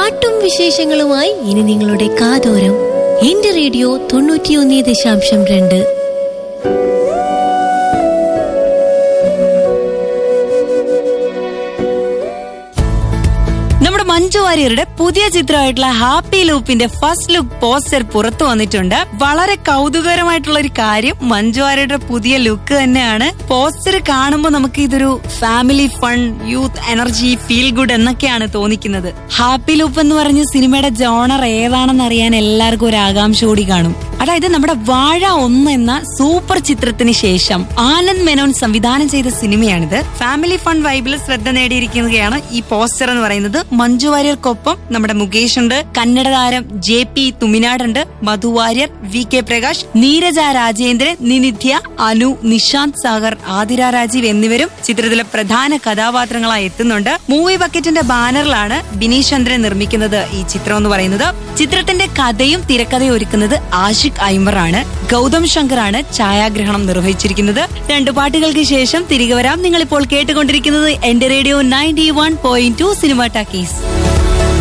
പാട്ടും വിശേഷങ്ങളുമായി ഇനി നിങ്ങളുടെ കാതോരം എന്റെ റേഡിയോ തൊണ്ണൂറ്റിയൊന്ന് ദശാംശം രണ്ട് നമ്മുടെ മഞ്ജു വാര്യരുടെ പുതിയ ചിത്രമായിട്ടുള്ള ഹാപ്പി ലൂപ്പിന്റെ ഫസ്റ്റ് ലുക്ക് പോസ്റ്റർ പുറത്തു വന്നിട്ടുണ്ട് വളരെ കൗതുകരമായിട്ടുള്ള ഒരു കാര്യം മഞ്ജു വാര്യരുടെ പുതിയ ലുക്ക് തന്നെയാണ് പോസ്റ്റർ കാണുമ്പോൾ നമുക്ക് ഇതൊരു family fun youth energy feel good എന്നൊക്കെയാണ് തോന്നിക്കുന്നത് ഹാപ്പി ലൂപ്പ് എന്ന് പറഞ്ഞ സിനിമയുടെ ജോണർ ഏതാണെന്ന് അറിയാൻ എല്ലാവർക്കും ഒരു ആകാംക്ഷ കൂടി കാണും അതായത് നമ്മുടെ വാഴ ഒന്ന് എന്ന സൂപ്പർ ചിത്രത്തിന് ശേഷം ആനന്ദ് മേനോൻ സംവിധാനം ചെയ്ത സിനിമയാണിത് ഫാമിലി ഫൺ വൈബിൽ ശ്രദ്ധ നേടിയിരിക്കുകയാണ് ഈ പോസ്റ്റർ എന്ന് പറയുന്നത് മഞ്ജു വാര്യർക്കൊപ്പം നമ്മുടെ മുകേഷ് ഉണ്ട് കന്നഡ താരം ജെ പി തുമിനാടുണ്ട് മധു വാര്യർ വി കെ പ്രകാശ് നീരജ രാജേന്ദ്രൻ നിനിധ്യ അനു നിശാന്ത് സാഗർ ആതിര രാജീവ് എന്നിവരും ചിത്രത്തിലെ പ്രധാന കഥാപാത്രങ്ങളായി എത്തുന്നുണ്ട് മൂവി ബക്കറ്റിന്റെ ബാനറിലാണ് ബിനീഷ് ചന്ദ്രൻ നിർമ്മിക്കുന്നത് ഈ ചിത്രം എന്ന് പറയുന്നത് ചിത്രത്തിന്റെ കഥയും തിരക്കഥയും ഒരുക്കുന്നത് ആഷിഖ് ഐമറാണ് ഗൗതം ശങ്കറാണ് ഛായാഗ്രഹണം നിർവഹിച്ചിരിക്കുന്നത് രണ്ടു പാട്ടുകൾക്ക് ശേഷം തിരികെ വരാം നിങ്ങൾ ഇപ്പോൾ കേട്ടുകൊണ്ടിരിക്കുന്നത് എന്റെ radio ninety one point two cinema talkies